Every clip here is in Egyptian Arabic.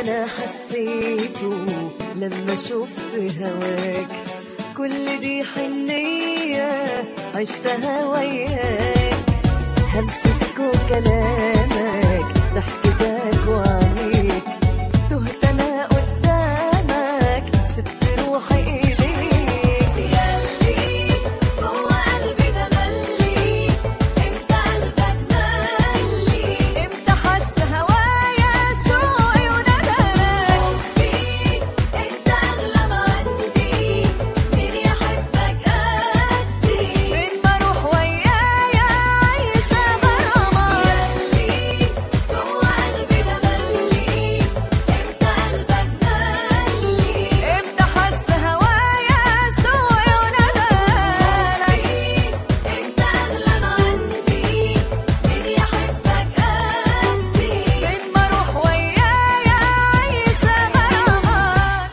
انا حسيته لما شفت هواك كل دي حنية عشتها وياك همستك وكلامك ضحكتك وعينيك تهت انا قدامك سبت روحي اليك ياللي جوه قلبي ده ملي امتى قلبك ملي امتى حس هوايا شوقي وندلك حبي انت اغلى ما عندي مين يحبك قدي فين بروح ويايا عايشه غرامه ياللي جوه قلبي ده ملي امتى قلبك ملي امتى حس هوايا شوقي وندلك انت اغلى ما عندي مين يحبك قدي فين بروح ويايا عايشه غرامه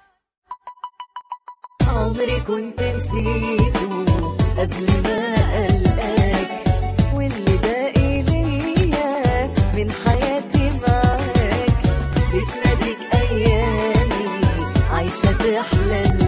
عمري كنت نسيته قبل ما ألقاك واللي باقي ليا من حياتي معاك بتناديك أيامي عايشة تحلم